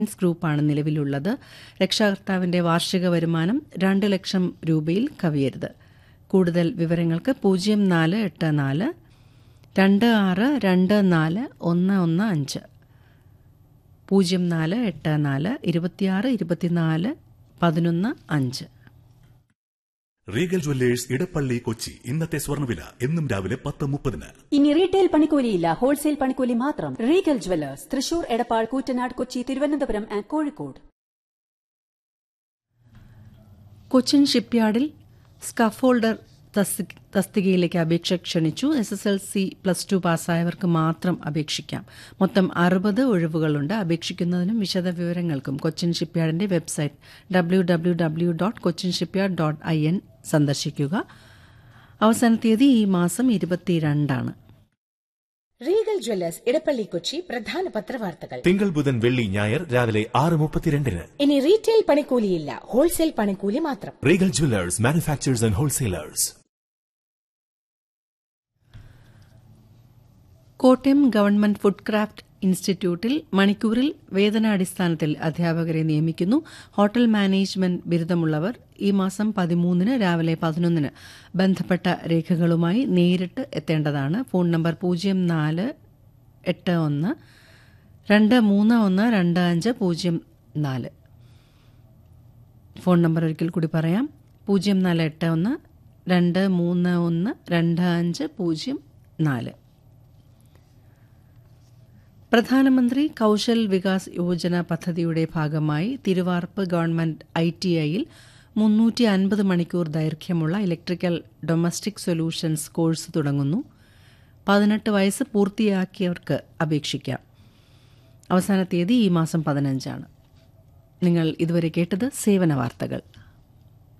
insurance ഗ്രൂപ്പാണ് നിലവിലുള്ളത് രക്ഷാകർത്താവിന്റെ വാർഷിക വരുമാനം രണ്ട് ലക്ഷം രൂപയിൽ കവിയരുത് കൂടുതൽ വിവരങ്ങൾക്ക് പൂജ്യം നാല് എട്ട് നാല് രണ്ട് ആറ് രണ്ട് നാല് ഒന്ന് ഒന്ന് അഞ്ച് പൂജ്യം നാല് എട്ട് നാല് ഇരുപത്തിയാറ് ഇരുപത്തിനാല് പതിനൊന്ന് അഞ്ച് റീഗൽ ജ്വല്ലേഴ്സ് ഇടപ്പള്ളി കൊച്ചി ഇന്നത്തെ സ്വർണ്ണവില എന്നും രാവിലെ പത്ത് മുപ്പതിന് ഇനി റീറ്റെയിൽ പണിക്കൂലിയില്ല ഹോൾസെയിൽ പണിക്കൂലി മാത്രം Regal Jewellers Thrissur Edappal Koottanad Kochi Thiruvananthapuram and Kozhikode Cochin ഷിപ്പ്യാർഡിൽ സ്കഫോൾഡർ തസ്തി- തസ്തികയിലേക്ക് അപേക്ഷ ക്ഷണിച്ചു S S L C plus two പാസ്സായവർക്ക് മാത്രം അപേക്ഷിക്കാം മൊത്തം അറുപത് ഒഴിവുകളുണ്ട് അപേക്ഷിക്കുന്നതിനും വിശദവിവരങ്ങൾക്കും കൊച്ചിൻ ഷിപ്പ്യാർഡിന്റെ website W W W dot Cochin shipyard dot I N സന്ദർശിക്കുക അവസാന തീയതി ഈ മാസം ഇരുപത്തിരണ്ടാണ് റീഗൽ ജ്വല്ലേഴ്സ് ഇടപ്പള്ളി കൊച്ചി പ്രധാന പത്രവാർത്തകൾ തിങ്കൾ ബുധൻ വെള്ളി ഞായർ രാവിലെ ആറ് മുപ്പത്തിരണ്ടിന് ഇനി റീറ്റെയിൽ പണിക്കൂലിയില്ല ഹോൾസെയിൽ പണിക്കൂലി മാത്രം Regal Jewellers manufacturers and wholesalers Kottayam government food craft ഇൻസ്റ്റിറ്റ്യൂട്ടിൽ മണിക്കൂറിൽ വേതനാടിസ്ഥാനത്തിൽ അധ്യാപകരെ നിയമിക്കുന്നു ഹോട്ടൽ മാനേജ്മെന്റ് ബിരുദമുള്ളവർ ഈ മാസം പതിമൂന്നിന് രാവിലെ പതിനൊന്നിന് ബന്ധപ്പെട്ട രേഖകളുമായി നേരിട്ട് എത്തേണ്ടതാണ് ഫോൺ നമ്പർ പൂജ്യം നാല് എട്ട് ഒന്ന് രണ്ട് മൂന്ന് ഒന്ന് രണ്ട് അഞ്ച് പൂജ്യം നാല് ഫോൺ നമ്പർ ഒരിക്കൽ കൂടി പറയാം പൂജ്യം നാല് എട്ട് ഒന്ന് രണ്ട് മൂന്ന് ഒന്ന് രണ്ട് അഞ്ച് പൂജ്യം നാല് പ്രധാനമന്ത്രി കൌശൽ വികാസ് യോജന പദ്ധതിയുടെ ഭാഗമായി തിരുവാർപ്പ് ഗവൺമെന്റ് ഐ ടി ഐയിൽ മുന്നൂറ്റി അൻപത് മണിക്കൂർ ദൈർഘ്യമുള്ള ഇലക്ട്രിക്കൽ ഡൊമസ്റ്റിക് സൊല്യൂഷൻസ് കോഴ്സ് തുടങ്ങുന്നു പതിനെട്ട് വയസ്സ് പൂർത്തിയാക്കിയവർക്ക് അപേക്ഷിക്കാം അവസാന തീയതി ഈ മാസം പതിനഞ്ചാണ് നിങ്ങൾ ഇതുവരെ കേട്ടത് സേവന വാർത്തകൾ